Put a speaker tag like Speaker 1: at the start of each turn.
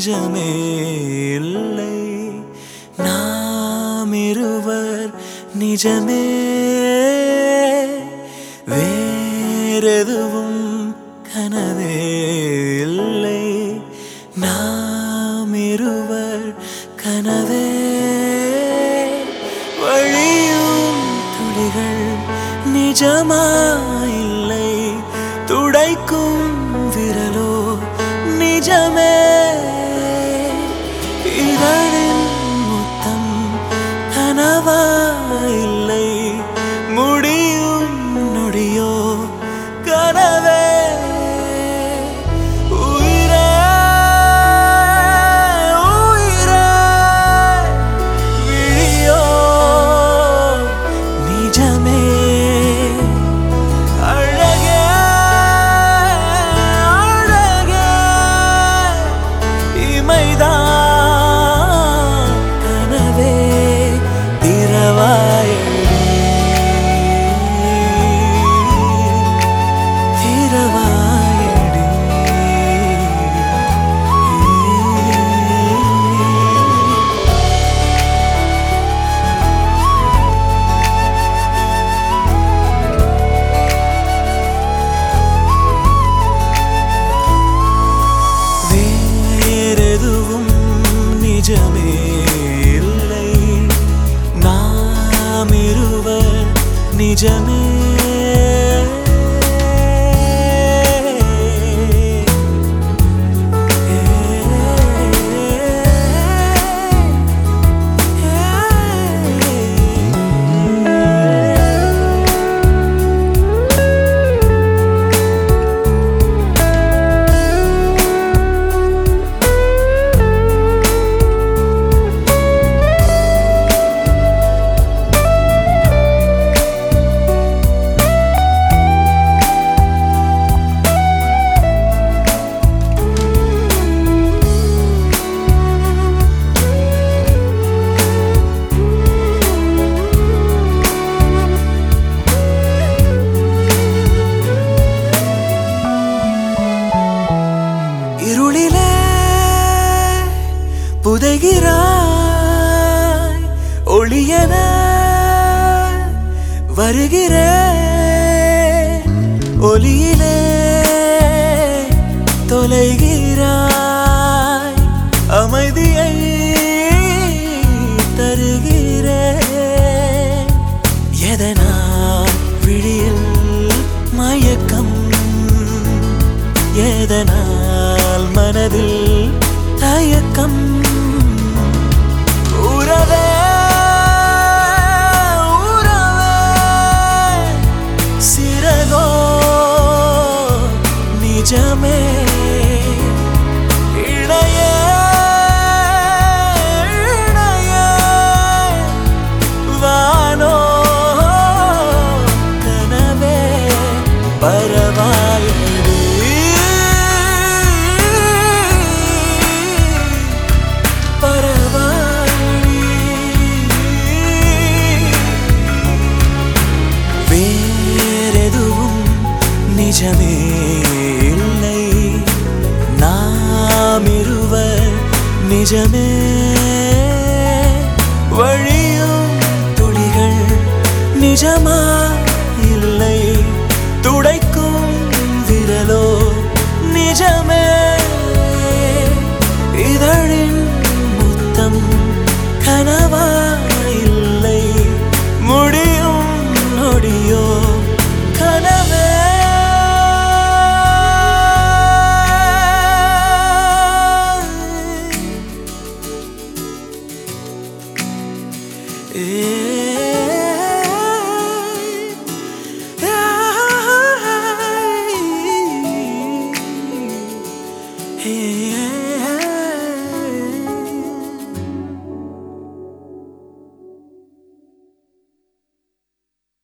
Speaker 1: நிஜமே இல்லை நாம் இருவர் நிஜமே வேறெதுவும் கனவே இல்லை நாம் இருவர் கனவே வழியும் துளிகள் நிஜமாயில்லை துடைக்கும் விரலோ நிஜமே இதழின் முத்தம் கனவாயில்லை முடியும் நொடியோ கனவே உயிரே உயிரே விழியோ நிஜமே அழகே அழகே இமைதான் கனவே திரவாயடி திரவாயடி வேறெதுவும் நிஜமே இல்லை நாம் இருவர் நிஜமே இருளிலே புதைகிறாய் ஒளியன வருகிறேன் ஒளியிலே தொலைகிறாய் அமைதியை தருகிறேன் எதனால் விழியில் மயக்கம் எதனால் மனதில் தயக்கம் உறவே உறவே சிறகோ நிஜமே இணையே இணையே வானோ கனவே பரவாயடி பரவாயடி வேறெதுவும் நிஜமே இல்லை நாம் இருவர் நிஜமே வழியும் துளிகள் நிஜமா இல்லை துடைக்கும் விரலோ நிஜமே இதழின் முத்தம் கனவா இல்லை முடியும் நொடியோ கனவே ஏ